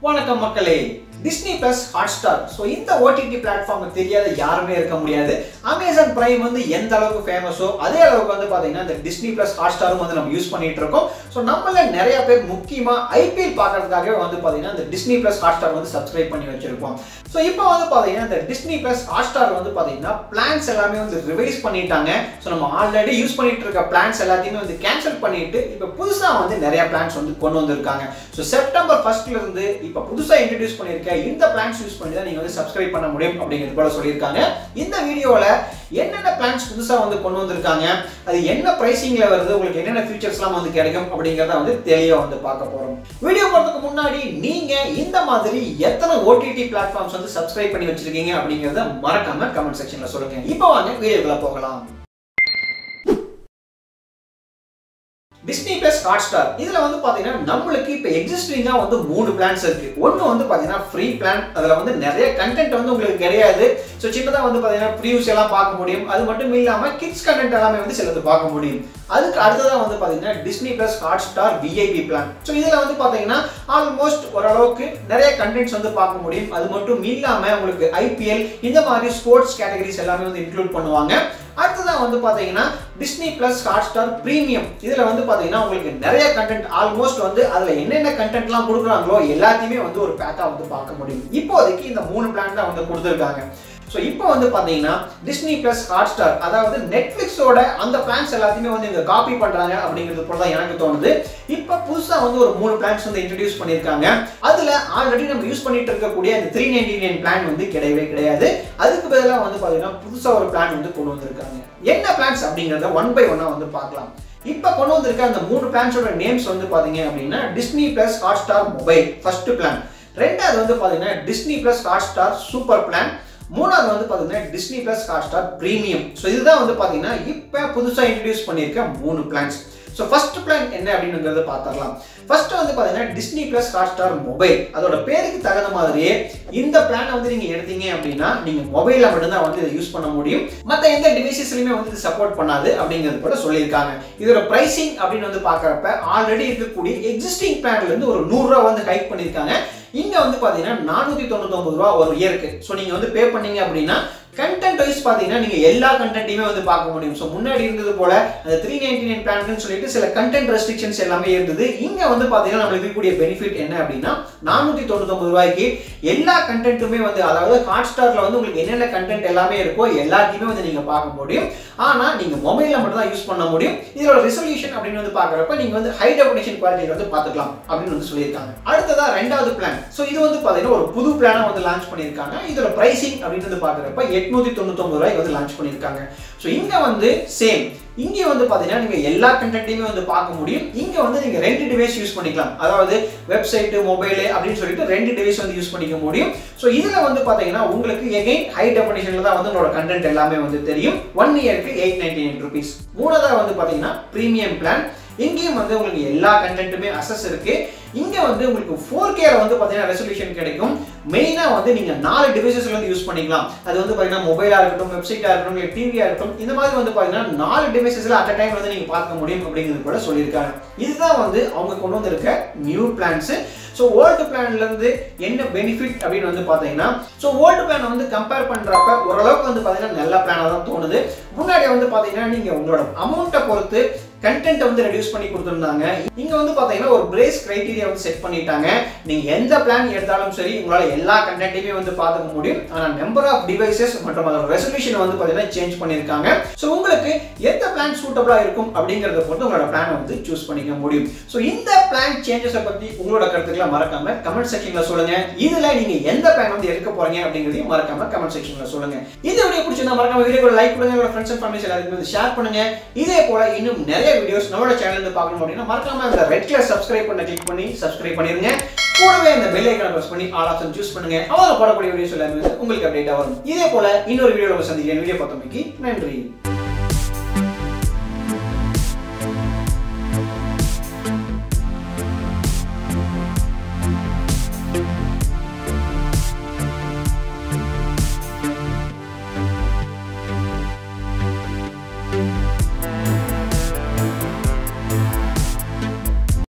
வணக்கம் மக்களே Disney plus hot star so இந்த ஓடிடி பிளாட்ஃபார்ம் தெரியாத யாருமே இருக்க முடியாது அமேசான் பிரைம் வந்து எந்த அளவுக்கு ஃபேமஸோ அதே அளவுக்கு வந்து பார்த்தீங்கன்னா இந்த டிஸ்னி பிளஸ் ஹாட் ஸ்டாரும் வந்து நம்ம யூஸ் பண்ணிட்டு இருக்கோம் ஸோ நம்மள நிறைய பேர் முக்கியமாக ஐபிஎல் பார்க்கறதுக்காகவே வந்து பார்த்தீங்கன்னா இந்த டிஸ்னி பிளஸ் ஹாட் ஸ்டார் வந்து சப்ஸ்கிரைப் பண்ணி வச்சிருப்போம் ஸோ இப்போ வந்து பார்த்தீங்கன்னா இந்த டிஸ்னி பிளஸ் ஹாட் ஸ்டார் வந்து பார்த்தீங்கன்னா பிளான்ஸ் எல்லாமே வந்து ரிவைஸ் பண்ணிட்டாங்க ஸோ நம்ம ஆல்ரெடி யூஸ் பண்ணிட்டு இருக்க பிளான்ஸ் எல்லாத்தையுமே வந்து கேன்சல் பண்ணிட்டு இப்போ புதுசாக வந்து நிறைய பிளான்ஸ் வந்து கொண்டு வந்திருக்காங்க ஸோ செப்டம்பர் ஃபர்ஸ்ட்ல இருந்து இப்போ புதுசாக இன்ட்ரடியூஸ் பண்ணியிருக்க இந்த பிளான்ஸ் யூஸ் பண்ணி தான் நீங்கள் வந்து சப்ஸ்கிரைப் பண்ண முடியும் அப்படிங்கிறது போல சொல்லியிருக்காங்க இந்த வீடியோவில் என்னென்ன பிளான்ஸ் புதுசாக வந்து கொண்டு வந்திருக்காங்க அது என்ன ப்ரைசிங்கில் வருது உங்களுக்கு என்னென்ன ஃபீச்சர்ஸ்லாம் வந்து கிடைக்கும் அப்படிங்கிறத வந்து தெளிவாக வந்து பார்க்க போகிறோம் வீடியோ போகிறதுக்கு முன்னாடி நீங்கள் இந்த மாதிரி எத்தனை ஓடிடி பிளாட்ஃபார்ம்ஸ் வந்து சப்ஸ்கிரைப் பண்ணி வச்சிருக்கீங்க அப்படிங்கிறத மறக்காம கமெண்ட் செக்ஷனில் சொல்லுங்க இப்போ வாங்க வீடியோக்குள்ள போகலாம் டிஸ்னி பிளஸ் ஹாட் ஸ்டார் இதுல வந்து பாத்தீங்கன்னா நம்மளுக்கு இப்போ எக்ஸிஸ்டிங்கா வந்து மூணு பிளான்ஸ் இருக்கு ஒன்னு வந்து பாத்தீங்கன்னா ஃப்ரீ பிளான் அதுல வந்து நிறைய கண்டென்ட் வந்து உங்களுக்கு கிடையாது ஸோ சின்னதா வந்து பாத்தீங்கன்னா ப்ரியூஸ் எல்லாம் பார்க்க முடியும் அது மட்டும் இல்லாம கிட்ஸ் கண்டென்ட் எல்லாமே வந்து சிலது பார்க்க முடியும் அதுக்கு அடுத்ததா வந்து பாத்தீங்கன்னா Disney plus hot star VIP plan so இதுல வந்து பாத்தீங்கன்னா ஆல்மோஸ்ட் ஓரளவுக்கு நிறைய கண்டென்ட்ஸ் வந்து பார்க்க முடியும் அது மட்டும் இல்லாம உங்களுக்கு ஐபிஎல் இந்த மாதிரி ஸ்போர்ட்ஸ் கேட்டகரிஸ் எல்லாமே வந்து இன்க்ளூட் பண்ணுவாங்க அடுத்ததான் வந்து பாத்தீங்கன்னா Disney plus hot star premium இதுல வந்து பாத்தீங்கன்னா உங்களுக்கு நிறைய கண்டென்ட் ஆல்மோஸ்ட் வந்து அதுல என்னென்ன கண்டென்ட்லாம் கொடுக்குறாங்களோ எல்லாத்தையுமே வந்து ஒரு பேக்கா வந்து பார்க்க முடியும் இப்போதைக்கு இந்த மூணு பிளான் தான் வந்து கொடுத்துருக்காங்க ஸோ இப்போ வந்து பார்த்தீங்கன்னா டிஸ்னி பிளஸ் ஹாட் ஸ்டார் அதாவது நெட்ஃப்ளிக்ஸோட அந்த பிளான்ஸ் எல்லாத்தையுமே வந்து இங்கே காப்பி பண்ணுறாங்க அப்படிங்கிறது போல தான் எனக்கு தோணுது இப்போ புதுசாக வந்து ஒரு மூணு பிளான்ஸ் வந்து இன்ட்ரடியூஸ் பண்ணியிருக்காங்க அதில் ஆல்ரெடி நம்ம யூஸ் பண்ணிட்டு இருக்கக்கூடிய அந்த த்ரீ நைன்டி நைன் பிளான் வந்து கிடையவே கிடையாது அதுக்கு பதிலாக வந்து பார்த்தீங்கன்னா புதுசாக ஒரு பிளான் வந்து கொண்டு வந்திருக்காங்க என்ன பிளான்ஸ் அப்படிங்கிறத ஒன் பை ஒன்னாக வந்து பார்க்கலாம் இப்போ கொண்டு வந்திருக்க அந்த மூணு பிளான்ஸோட நேம்ஸ் வந்து பார்த்தீங்க அப்படின்னா Disney plus hot star mobile first plan ரெண்டாவது வந்து பார்த்தீங்கன்னா Disney plus hot star super plan மூணாவது வந்து பார்த்தீங்கன்னா Disney plus hot star premium so இதுதான் வந்து பார்த்தீங்கன்னா இப்போ புதுசாக இன்ட்ரடியூஸ் பண்ணியிருக்க மூணு பிளான்ஸ் ஸோ ஃபர்ஸ்ட் பிளான் என்ன அப்படிங்கிறத பார்த்துடலாம் ஃபர்ஸ்ட் வந்து பார்த்தீங்கன்னா Disney plus hot star mobile அதோட பேருக்கு தகுந்த மாதிரியே இந்த பிளானை வந்து நீங்கள் எடுத்தீங்க அப்படின்னா நீங்கள் மொபைலில் மட்டும்தான் வந்து இதை யூஸ் பண்ண முடியும் மற்ற எந்த டிவைசஸ்லையுமே வந்து இது சப்போர்ட் பண்ணாது அப்படிங்கிறது கூட சொல்லியிருக்காங்க இதோட ப்ரைசிங் அப்படின்னு வந்து பார்க்குறப்ப ஆல்ரெடி இருக்கக்கூடிய எக்ஸிஸ்டிங் பிளான்லேருந்து ஒரு நூறுரூவா வந்து ஹைக் பண்ணியிருக்காங்க இங்கே வந்து பார்த்தீங்கன்னா நானூற்றி தொண்ணூத்தொம்பது ரூபா ஒரு இயருக்கு ஸோ நீங்கள் வந்து பே பண்ணீங்க அப்படின்னா கண்டென்ட் வைஸ் பார்த்தீங்கன்னா நீங்கள் எல்லா கண்டென்ட்டையுமே வந்து பார்க்க முடியும் ஸோ முன்னாடி இருந்தது போல அந்த த்ரீ நைன்டி நைன் பிளான்னு சொல்லிட்டு சில கண்டென்ட் ரெஸ்ட்ரிக்ஷன்ஸ் எல்லாமே இருந்தது இங்கே வந்து பார்த்தீங்கன்னா நம்மளுக்கு இருக்கக்கூடிய பெனிஃபிட் என்ன அப்படின்னா நானூற்றி தொண்ணூத்தொம்பது ரூபாய்க்கு எல்லா கண்டென்ட்டுமே வந்து அதாவது ஹாட் ஸ்டாரில் வந்து உங்களுக்கு என்னென்ன கண்டென்ட் எல்லாமே இருக்கோ எல்லாத்தையுமே வந்து நீங்கள் பார்க்க முடியும் ஆனால் நீங்கள் மொபைலில் மட்டும் தான் யூஸ் பண்ண முடியும் இதோட ரெசல்யூஷன் அப்படின்னு வந்து பார்க்குறப்ப நீங்கள் வந்து ஹை டெஃபினேஷன் குவாலிட்டி வந்து பார்த்துக்கலாம் அப்படின்னு வந்து சொல்லியிருக்காங்க அடுத்ததா ரெண்டாவது பிளான் ஸோ இது வந்து பார்த்தீங்கன்னா ஒரு புது பிளானை வந்து லான்ச் பண்ணியிருக்காங்க இதோட பிரைசிங் அப்படின்னு வந்து பார்க்குறப்ப எட்நூத்தி தொண்ணூத்தொம்பது ரூபாய்க்கு வந்து லான்ச் பண்ணியிருக்காங்க ஸோ இங்கே வந்து சேம் இங்கே வந்து பார்த்தீங்கன்னா நீங்கள் எல்லா கண்டென்ட்டையுமே வந்து பார்க்க முடியும் இங்கே வந்து நீங்கள் ரெண்டு டிவைஸ் யூஸ் பண்ணிக்கலாம் அதாவது வெப்சைட்டு மொபைலு அப்படின்னு சொல்லிட்டு ரெண்டு டிவைஸ் வந்து யூஸ் பண்ணிக்க முடியும் ஸோ இதில் வந்து பார்த்தீங்கன்னா உங்களுக்கு எகைன் ஹை டெஃபினேஷனில் தான் வந்து உங்களோட கண்டென்ட் எல்லாமே வந்து தெரியும் ஒன் இயருக்கு எயிட் நைன்டி நைன் ருபீஸ் மூணாவதாக வந்து பார்த்தீங்கன்னா ப்ரீமியம் பிளான் இங்கேயும் வந்து உங்களுக்கு எல்லா கண்டென்ட்டுமே அசஸ் இருக்கு இங்க வந்து உங்களுக்கு ஃபோர் கேல வந்து பார்த்தீங்கன்னா ரெசல்யூஷன் கிடைக்கும் மெயினாக வந்து நீங்கள் நாலு டிவைசஸ்ல வந்து யூஸ் பண்ணிக்கலாம் அது வந்து பார்த்தீங்கன்னா மொபைலாக இருக்கட்டும் வெப்சைட்டாக இருக்கட்டும் இல்லை டிவியாக இருக்கட்டும் இந்த மாதிரி வந்து பார்த்தீங்கன்னா நாலு டிவைசஸ்ல அட் டைம் வந்து நீங்கள் பார்க்க முடியும் அப்படிங்கிறது கூட சொல்லியிருக்காங்க இதுதான் வந்து அவங்க கொண்டு வந்திருக்க நியூ பிளான்ஸ் ஸோ ஓல்டு பிளான்லேருந்து என்ன பெனிஃபிட் அப்படின்னு வந்து பார்த்தீங்கன்னா ஸோ ஓல்டு பிளானை வந்து கம்பேர் பண்ணுறப்ப ஓரளவுக்கு வந்து பார்த்தீங்கன்னா நல்ல பிளானாக தான் தோணுது முன்னாடி வந்து பார்த்தீங்கன்னா நீங்கள் உங்களோட அமௌண்ட்டை பொறுத்து கண்டென்ட்டை வந்து ரெடியூஸ் பண்ணி கொடுத்துருந்தாங்க இங்கே வந்து பார்த்தீங்கன்னா ஒரு பிரேஸ் கிரைட்டீரியா வந்து செட் பண்ணிட்டாங்க நீங்கள் எந்த பிளான் எடுத்தாலும் சரி உங்களால் எல்லா கண்டென்ட்டையுமே வந்து பார்த்துக்க முடியும் ஆனால் நம்பர் ஆஃப் டிவைசஸ் மற்றும் அதோட ரெசல்யூஷன் வந்து பார்த்தீங்கன்னா சேஞ்ச் பண்ணியிருக்காங்க ஸோ உங்களுக்கு எந்த பிளான் சூட்டபிளாக இருக்கும் அப்படிங்கிறத பொறுத்து உங்களோட பிளானை வந்து சூஸ் பண்ணிக்க முடியும் ஸோ இந்த பிளான் சேஞ்சஸை பற்றி உங்களோட கருத்துக்களை மறக்காம கமெண்ட் செக்ஷனில் சொல்லுங்க இதில் நீங்கள் எந்த பிளான் வந்து எடுக்க போறீங்க அப்படிங்கிறதையும் மறக்காம கமெண்ட் செக்ஷனில் சொல்லுங்க இந்த வீடியோ பிடிச்சிருந்தா மறக்காம வீடியோ லைக் பண்ணுங்க உங்களோட ஃப்ரெண்ட்ஸ் அண்ட் ஃபேமிலிஸ் எல்லாருக்கும் வந்து ஷேர் பண்ணுங்க இதே போல இன்னும் நிறைய வீடியோஸ் நம்மளோட சேனல் இருந்து பார்க்கணும் அப்படின்னா மறக்காம அந்த ரெட் கலர் சப்ஸ்கிரைப் பண்ண கிளிக் பண்ணி சப்ஸ்கிரைப் பண்ணிருங்க கூடவே இந்த பெல் ஐக்கான பிரஸ் பண்ணி ஆல் ஆப்ஷன் சூஸ் பண்ணுங்க அவங்க போடக்கூடிய வீடியோஸ் எல்லாமே உங்களுக்கு அப்டேட்டா வரும் இதே போல இன்னொரு வீடியோவில் சந்திக்கிறேன் வீடியோ பார்த்தமைக்கு நன்றி